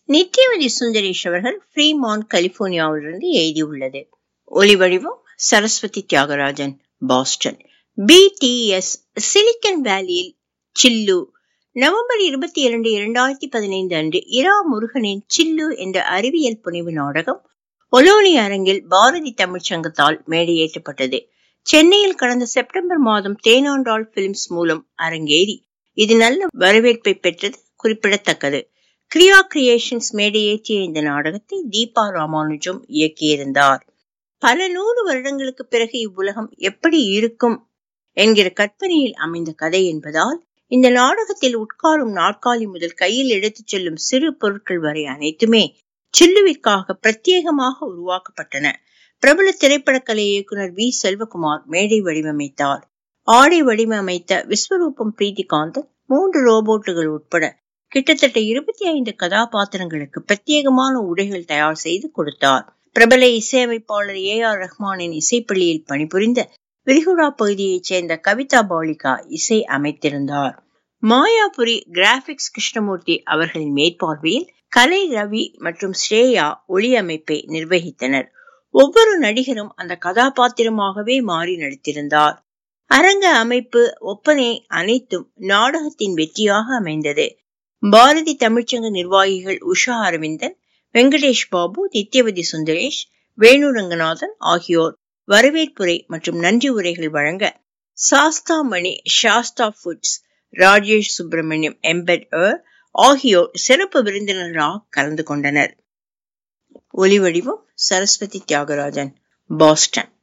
நித்யவதி சுந்தரேஷ் அவர்கள் ஃப்ரீமான் கலிபோர்னியாவிலிருந்து எழுதியுள்ளது ஒலிவடிவம் Saraswathi Thiagarajan Boston BDS silicon வேலியில் சில்லு நவம்பர் இருபத்தி இரண்டு இரண்டாயிரத்தி பதினைந்து அன்று இரா முருகனின் சில்லு என்ற அறிவியல் புனைவு நாடகம் ஒலோனி அரங்கில் பாரதி தமிழ்ச் சங்கத்தால் மேடையேற்றப்பட்டது சென்னையில் கடந்த செப்டம்பர் மாதம் தேனாண்டாள் பிலிம்ஸ் மூலம் அரங்கேறி இது நல்ல வரவேற்பை பெற்றது குறிப்பிடத்தக்கது கிரியா கிரியேஷன்ஸ் மேடையேற்றிய இந்த நாடகத்தை தீபா ராமானுஜம் இயக்கியிருந்தார் பல நூறு வருடங்களுக்கு பிறகு இவ்வுலகம் எப்படி இருக்கும் என்கிற கற்பனையில் அமைந்த கதை என்பதால் இந்த நாடகத்தில் உட்காரும் நாற்காலி முதல் கையில் எடுத்துச் செல்லும் சிறு பொருட்கள் வரை அனைத்துமே சில்லுவிற்காக பிரத்யேகமாக உருவாக்கப்பட்டன பிரபல திரைப்படக்கலை இயக்குனர் வி செல்வகுமார் மேடை வடிவமைத்தார் ஆடை வடிவமைத்த விஸ்வரூபம் பிரீத்திகாந்தன் மூன்று ரோபோட்டுகள் உட்பட கிட்டத்தட்ட இருபத்தி ஐந்து கதாபாத்திரங்களுக்கு பிரத்யேகமான உடைகள் தயார் செய்து கொடுத்தார் பிரபல இசையமைப்பாளர் ஏ ஆர் ரஹ்மானின் இசைப்பள்ளியில் பணிபுரிந்த விரிகுடா பகுதியைச் சேர்ந்த கவிதா பாலிகா இசை அமைத்திருந்தார் மாயாபுரி கிராபிக்ஸ் கிருஷ்ணமூர்த்தி அவர்களின் மேற்பார்வையில் கலை ரவி மற்றும் ஸ்ரேயா ஒளி அமைப்பை நிர்வகித்தனர் ஒவ்வொரு நடிகரும் அந்த கதாபாத்திரமாகவே மாறி நடித்திருந்தார் அரங்க அமைப்பு ஒப்பனை அனைத்தும் நாடகத்தின் வெற்றியாக அமைந்தது பாரதி தமிழ்ச்சங்க நிர்வாகிகள் உஷா அரவிந்தன் வெங்கடேஷ் பாபு நித்யவதி சுந்தரேஷ் வேணு ரங்கநாதன் ஆகியோர் வரவேற்புரை மற்றும் நன்றி உரைகள் வழங்க சாஸ்தா மணி சாஸ்தா ஃபுட்ஸ் ராஜேஷ் சுப்பிரமணியம் எம்பெட் ஆகியோர் சிறப்பு விருந்தினராக கலந்து கொண்டனர் ஒலிவடிவம் சரஸ்வதி தியாகராஜன் பாஸ்டன்